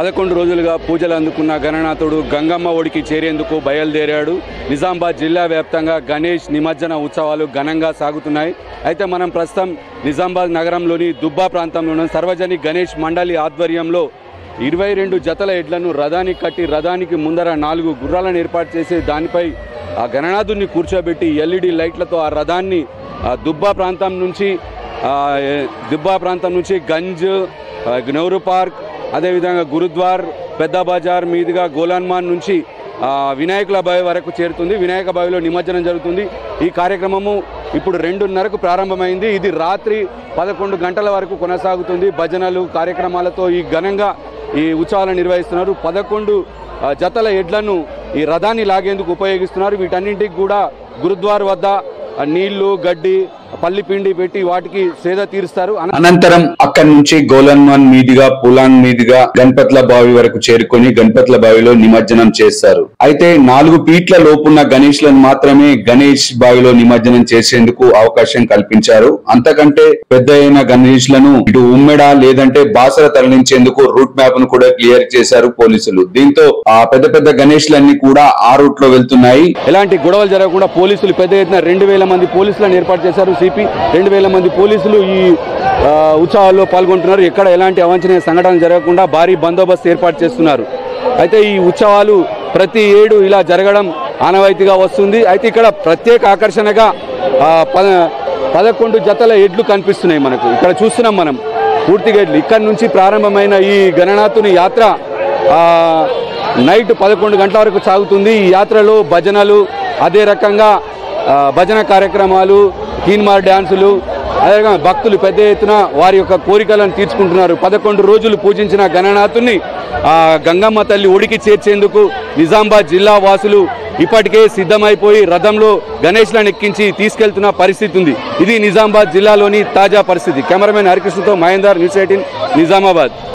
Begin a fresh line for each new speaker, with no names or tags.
పదకొండు రోజులుగా పూజలు అందుకున్న గణనాథుడు గంగమ్మ ఒడికి చేరేందుకు బయలుదేరాడు నిజామాబాద్ జిల్లా వ్యాప్తంగా గణేష్ నిమజ్జన ఉత్సవాలు ఘనంగా సాగుతున్నాయి అయితే మనం ప్రస్తుతం నిజామాబాద్ నగరంలోని దుబ్బా ప్రాంతంలో ఉన్న సర్వజనిక్ గణేష్ మండలి ఆధ్వర్యంలో ఇరవై రెండు జతల ఎడ్లను రథానికి కట్టి రథానికి ముందర నాలుగు గుర్రాలను ఏర్పాటు చేసి దానిపై ఆ గణనాథుడిని కూర్చోబెట్టి ఎల్ఈడి లైట్లతో ఆ రథాన్ని ఆ దుబ్బా ప్రాంతం నుంచి ఆ, ఏ- దుబ్బా ప్రాంతం నుంచి గంజ్ ఆ, నెహ్రూ పార్క్ అదేవిధంగా గురుద్వార్ పెద్ద బజార్ మీదుగా గోలాన్మాన్ నుంచి ఆ, వినాయకుల బావి వరకు చేరుతుంది వినాయక బావిలో నిమజ్జనం జరుగుతుంది ఈ కార్యక్రమము ఇప్పుడు రెండున్నరకు ప్రారంభమైంది ఇది రాత్రి పదకొండు గంటల వరకు కొనసాగుతుంది భజనలు కార్యక్రమాలతో ఈ ఘనంగా ఈ ఉత్సవాలను నిర్వహిస్తున్నారు పదకొండు ఆ, జతల ఎడ్లను ఈ రథాన్ని లాగేందుకు ఉపయోగిస్తున్నారు వీటన్నింటికి కూడా గురుద్వార్ వద్ద ఆ, నీళ్లు గడ్డి పల్లి పిండి పెట్టి వాటికి సేద తీరుస్తారు అన-
అనంతరం అక్కడి నుంచి గోలన్మాన్ మీదుగా పులాన్ మీదుగా గణపట్ల బావి వరకు చేరుకొని గణపట్ల బావిలో నిమజ్జనం చేస్తారు అయితే నాలుగు ఫీట్ల లోపున్న గణేష్లను మాత్రమే గణేష్ బావిలో నిమజ్జనం చేసేందుకు అవకాశం కల్పించారు అంతకంటే పెద్ద అయిన గణేష్లను ఇటు ఉమ్మెడ లేదంటే బాసర తరలించేందుకు రూట్ మ్యాప్ ను కూడా క్లియర్ చేశారు పోలీసులు దీంతో ఆ పెద్ద పెద్ద గణేష్లన్నీ కూడా ఆ రూట్ లో వెళ్తున్నాయి
ఎలాంటి గొడవలు జరగకుండా పోలీసులు పెద్ద ఎత్తున రెండు వేల మంది పోలీసులను ఏర్పాటు చేశారు సిపి రెండు వేల మంది పోలీసులు ఈ ఆ, ఉత్సవాల్లో పాల్గొంటున్నారు ఎక్కడ ఎలాంటి అవాంఛనీయ సంఘటనలు జరగకుండా భారీ బందోబస్తు ఏర్పాటు చేస్తున్నారు అయితే ఈ ఉత్సవాలు ప్రతి ఏడు ఇలా జరగడం ఆనవాయితీగా వస్తుంది అయితే ఇక్కడ ప్రత్యేక ఆకర్షణగా ఆ, పద పదకొండు జతల ఎడ్లు కనిపిస్తున్నాయి మనకు ఇక్కడ చూస్తున్నాం మనం పూర్తిగా ఎడ్లు ఇక్కడ నుంచి ప్రారంభమైన ఈ గణనాథుని యాత్ర ఆ, నైట్ పదకొండు గంటల వరకు సాగుతుంది ఈ యాత్రలో భజనలు అదే రకంగా ఆ, భజన కార్యక్రమాలు తీన్మార్ డ్యాన్సులు అదేవిధంగా భక్తులు పెద్ద ఎత్తున వారి యొక్క కోరికలను తీర్చుకుంటున్నారు పదకొండు రోజులు పూజించిన గణనాథుని ఆ గంగమ్మ తల్లి ఒడికి చేర్చేందుకు నిజామాబాద్ జిల్లా వాసులు ఇప్పటికే సిద్ధమైపోయి రథంలో గణేష్లను ఎక్కించి తీసుకెళ్తున్న పరిస్థితి ఉంది ఇది నిజామాబాద్ జిల్లాలోని తాజా పరిస్థితి కెమెరామెన్ హరికృష్ణతో మహేందర్ న్యూస్ ఎయిటీన్ నిజామాబాద్